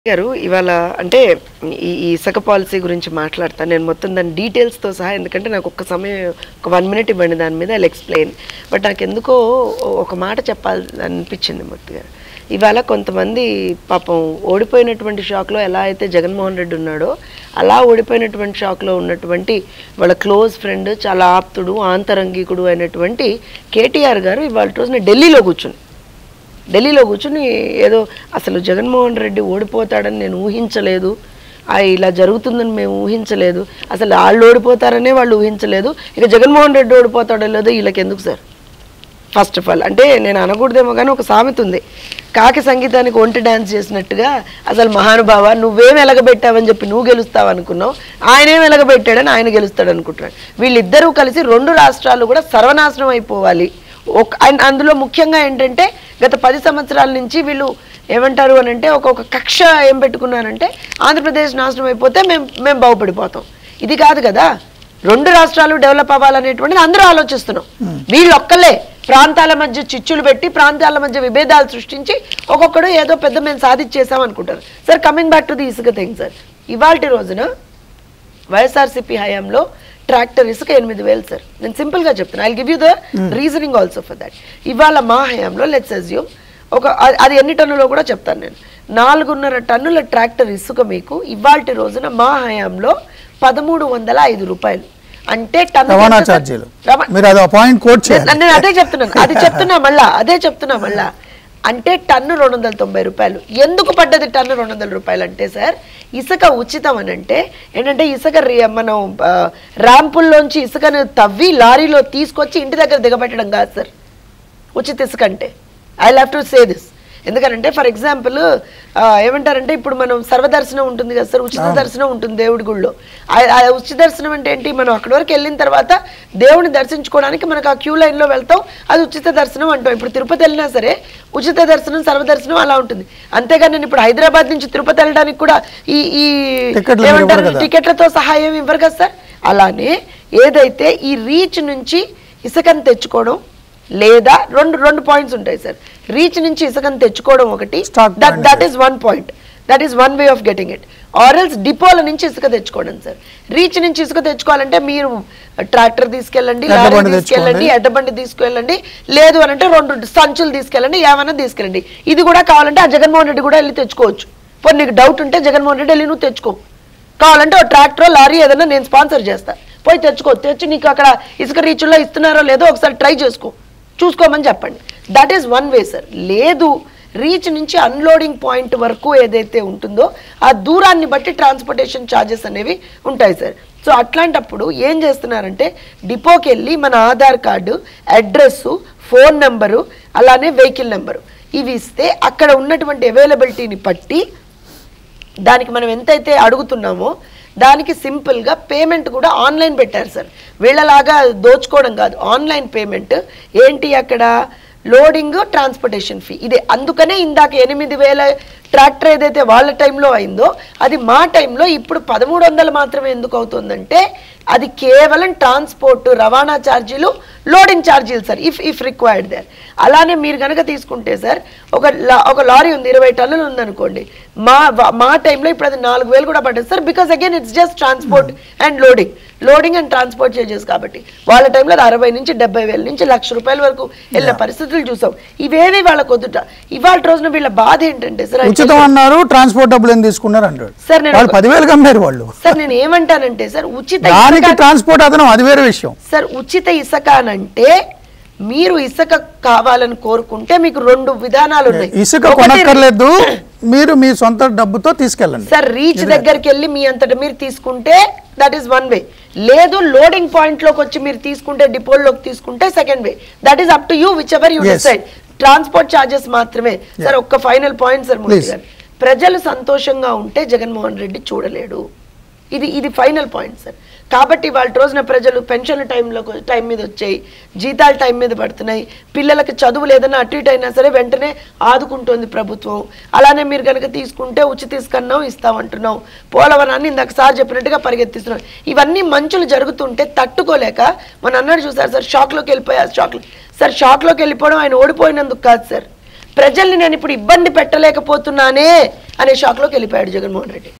గారు ఇవాళ అంటే ఈ ఈ ఇసుక పాలసీ గురించి మాట్లాడతాను నేను మొత్తం దాని డీటెయిల్స్తో సహా ఎందుకంటే నాకు ఒక్క సమయం ఒక వన్ మినిట్ ఇవ్వండి దాని మీద ఐ ఎక్స్ప్లెయిన్ బట్ నాకు ఎందుకో ఒక మాట చెప్పాలి అనిపించింది మూర్తి గారు ఇవాళ కొంతమంది పాపం ఓడిపోయినటువంటి షాక్లో ఎలా అయితే జగన్మోహన్ రెడ్డి ఉన్నాడో అలా ఓడిపోయినటువంటి షాక్లో ఉన్నటువంటి వాళ్ళ క్లోజ్ ఫ్రెండ్ చాలా ఆప్తుడు ఆంతరంగికుడు అయినటువంటి కేటీఆర్ గారు ఇవాళ రోజున ఢిల్లీలో కూర్చుని ఢిల్లీలో కూర్చుని ఏదో అసలు జగన్మోహన్ రెడ్డి ఓడిపోతాడని నేను ఊహించలేదు ఆ ఇలా జరుగుతుందని మేము ఊహించలేదు అసలు వాళ్ళు ఓడిపోతారనే వాళ్ళు ఊహించలేదు ఇక జగన్మోహన్ రెడ్డి ఓడిపోతాడో లేదో వీళ్ళకి ఎందుకు సార్ ఫస్ట్ ఆఫ్ ఆల్ అంటే నేను అనకూడదేమో కానీ ఒక సామెత ఉంది కాకి సంగీతానికి ఒంటి డ్యాన్స్ చేసినట్టుగా అసలు మహానుభావ నువ్వేం ఎలగబెట్టావని చెప్పి నువ్వు గెలుస్తావు అనుకున్నావు ఆయనేం ఎలగబెట్టాడని ఆయన గెలుస్తాడు అనుకుంటున్నాడు వీళ్ళిద్దరూ కలిసి రెండు రాష్ట్రాలు కూడా సర్వనాశనం అయిపోవాలి ఒక అండ్ అందులో ముఖ్యంగా ఏంటంటే గత పది సంవత్సరాల నుంచి వీళ్ళు ఏమంటారు అని అంటే ఒక్కొక్క కక్ష ఏం పెట్టుకున్నారంటే ఆంధ్రప్రదేశ్ నాశనం అయిపోతే మేము మేము బాగుపడిపోతాం ఇది కాదు కదా రెండు రాష్ట్రాలు డెవలప్ అవ్వాలనేటువంటిది అందరూ ఆలోచిస్తున్నాం వీళ్ళు ఒక్కలే ప్రాంతాల మధ్య చిచ్చులు పెట్టి ప్రాంతాల మధ్య విభేదాలు సృష్టించి ఒక్కొక్కడు ఏదో పెద్ద మేము సాధించేసాం అనుకుంటారు sir coming back to the ఇసుక థింగ్ సార్ ఇవాళ రోజున వైఎస్ఆర్సీపీ హయాంలో ట్రాక్టర్ ఇసుక ఎనిమిది వేలు సార్ నేను సింపుల్గా చెప్తాను I give you the reasoning also for that ఇవాళ మా హయాంలో లెట్స్ అజ్యూమ్ ఒక అ- అది ఎన్ని టన్నులో కూడా చెప్తాను నేను నాలుగున్నర టన్నుల ట్రాక్టర్ ఇసుక మీకు ఇవాళ రోజున మా హయాంలో పదమూడు వందల ఐదు రూపాయలు అంటే టన్ను రవాణా ఎంత సార్? ఛార్జీలు రవా- మీరు అది పాయింట్ కోట్ నేను చేయాలి నేను అదే చెప్తున్నాను అది చెప్తున్నా మళ్ళా అదే చెప్తున్నా మళ్ళా అంటే టన్ను రెండు వందల తొంభై రూపాయలు ఎందుకు పడ్డది టన్ను రెండు వందల రూపాయలు అంటే సార్ ఇసుక ఉచితం అని అంటే ఏంటంటే ఇసుక రి- మనం ఆ, ర్యాంపుల్లోంచి ఇసుకను తవ్వి లారీలో తీసుకొచ్చి ఇంటి దగ్గర దిగబెట్టడం కాదు సార్ ఉచిత ఇసుక అంటే I love to say this ఎందుకంటే ఫర్ ఎగ్జాంపుల్ ఏమంటారంటే ఇప్పుడు మనం సర్వదర్శనం ఉంటుంది కదా సార్ ఉచిత దర్శనం ఉంటుంది దేవుడి గుళ్ళో ఆ- ఆ ఉచిత దర్శనం అంటే ఏంటి మనం అక్కడి వరకు వెళ్ళిన తర్వాత దేవుడిని దర్శించుకోవడానికి మనకు ఆ క్యూ లైన్లో వెళ్తాం అది ఉచిత దర్శనం అంటాం ఇప్పుడు తిరుపతి వెళ్ళినా సరే ఉచిత దర్శనం సర్వదర్శనం అలా ఉంటుంది అంతేగాని నేను ఇప్పుడు హైదరాబాద్ నుంచి తిరుపతి వెళ్ళడానికి కూడా ఈ ఈ టికెట్లు మీరు ఏమంటారు ఇవ్వరు కదా. టికెట్లతో సహాయం ఇవ్వరు కదా సార్ అలానే ఏదైతే ఈ రీచ్ నుంచి ఇసుకను తెచ్చుకోవడం లేదా రెండు రెండు పాయింట్స్ ఉంటాయి సార్ రీచ్ నుంచి ఇసుకను తెచ్చుకోవడం ఒకటి Stock that point. That is one point that is one way of getting it ఆర్ఎల్స్ డిపోల నుంచి ఇసుక తెచ్చుకోవడం సార్ రీచ్ నుంచి ఇసుక తెచ్చుకోవాలంటే మీరు ట్రాక్టర్ తీసుకెళ్ళండి ఎడ్ల లారీ బండి తీసుకెళ్ళండి తెచ్చుకోండి. ఎడ్డబండి తీసుకెళ్ళండి లేదు అని అంటే రెండు సంచులు తీసుకెళ్ళండి ఏమైనా తీసుకెళ్ళండి ఇది కూడా కావాలంటే ఆ జగన్మోహన్ రెడ్డి కూడా వెళ్ళి తెచ్చుకోవచ్చు పోనీ నీకు డౌట్ ఉంటే జగన్మోహన్ రెడ్డి వెళ్ళి నువ్వు తెచ్చుకో కావాలంటే ఓ ట్రాక్టర్ లారీ ఏదైనా నేను స్పాన్సర్ చేస్తా పోయి తెచ్చుకో తెచ్చి నీకు అక్కడ ఇసుక రీచ్లో ఇస్తున్నారో లేదో ఒకసారి ట్రై చేసుకో చూసుకోమని చెప్పండి that is one way sir లేదు రీచ్ నుంచి అన్లోడింగ్ పాయింట్ వరకు ఏదైతే ఉంటుందో ఆ దూరాన్ని బట్టి ట్రాన్స్పోర్టేషన్ ఛార్జెస్ అనేవి ఉంటాయి సార్ సో అట్లాంటప్పుడు ఏం చేస్తున్నారంటే డిపోకి వెళ్ళి మన Aadhaar card address phone number అలానే వెహికల్ నెంబరు ఇవి ఇస్తే అక్కడ ఉన్నటువంటి అవైలబిలిటీని బట్టి దానికి మనం ఎంతైతే అడుగుతున్నామో దానికి సింపుల్గా పేమెంట్ కూడా ఆన్లైన్ పెట్టారు సార్ వీళ్ళలాగా దోచుకోవడం కాదు ఆన్లైన్ పేమెంట్ ఏంటి అక్కడ లోడింగ్ ట్రాన్స్పోర్టేషన్ ఫీ ఇది అందుకనే ఇందాక ఎనిమిది వేల ట్రాక్టర్ ఏదైతే వాళ్ళ టైంలో అయిందో అది మా టైంలో ఇప్పుడు పదమూడు వందలు మాత్రమే ఎందుకు అవుతుందంటే అది కేవలం ట్రాన్స్పోర్ట్ రవాణా ఛార్జీలు లోడింగ్ ఛార్జీలు sir if if required there అలానే మీరు కనుక తీసుకుంటే సార్ ఒక లా- ఒక లారీ ఉంది ఇరవై టన్నులు ఉందనుకోండి మా వా- మా టైంలో ఇప్పుడు అది నాలుగు వేలు కూడా పడ్డది sir because again it's just transport and loading loading and transport changes కాబట్టి వాళ్ళ టైంలో అది అరవై నుంచి డెబ్బై వేల నుంచి లక్ష రూపాయల వరకు వెళ్ళిన పరిస్థితులు చూసాం ఇవేవి వాళ్ళకు వద్దుట ఇవాళ రోజున వీళ్ళ బాధ ఏంటంటే సార్ ఉచితం అన్నారు ట్రాన్స్పోర్ట్ డబ్బులు ఏం తీసుకున్నారు అంటాడు సార్ నేను వాళ్ళు పదివేలు అమ్మారు వాళ్ళు సార్ నేను ఏమంటానంటే సార్ ఉచిత దానికి ఇసుక- ట్రాన్స్పోర్ట్ అదనం అది వేరే విషయం సార్ ఉచిత ఇసుక అనంటే మీరు ఇసుక కావాలని కోరుకుంటే మీకు రెండు విధానాలు ఉన్నాయి ఇసుక ఒకటి- కొనక్కర్లేదు మీరు మీ సొంత డబ్బుతో తీసుకెళ్ళండి సార్ రీచ్ దగ్గరికి వెళ్ళి మీ అంతటా మీరు తీసుకుంటే దట్ ఈస్ వన్ వే లేదు లోడింగ్ పాయింట్ లోకి వచ్చి మీరు తీసుకుంటే డిపోల్లోకి తీసుకుంటే second way that is up to you whichever you Yes. Decide transport charges మాత్రమే సార్ ఒక్క final point sir Murthy Please. గారు ప్రజలు సంతోషంగా ఉంటే జగన్మోహన్ రెడ్డి చూడలేడు ఇది ఇది ఫైనల్ పాయింట్ సార్ కాబట్టి వాళ్ళ రోజున ప్రజలు పెన్షన్ టైంలో టైం మీద వచ్చాయి జీతాలు టైం మీద పడుతున్నాయి పిల్లలకి చదువులు ఏదైనా అటు ఇటు అయినా సరే వెంటనే ఆదుకుంటోంది ప్రభుత్వం అలానే మీరు కనుక తీసుకుంటే ఉచిత ఇసుకన్నాం ఇస్తామంటున్నాం పోలవరాన్ని ఇందాక సార్ చెప్పినట్టుగా పరిగెత్తిస్తున్నాం ఇవన్నీ మంచులు జరుగుతుంటే తట్టుకోలేక మన అన్నాడు చూసారు సార్ షాక్లోకి వెళ్ళిపోయారు షాక్లో సార్ షాక్లోకి వెళ్ళిపోవడం ఆయన ఓడిపోయినందుకు కాదు సార్ ప్రజల్ని నేను ఇప్పుడు ఇబ్బంది పెట్టలేకపోతున్నానే అనే షాక్లోకి వెళ్ళిపోయాడు జగన్మోహన్ రెడ్డి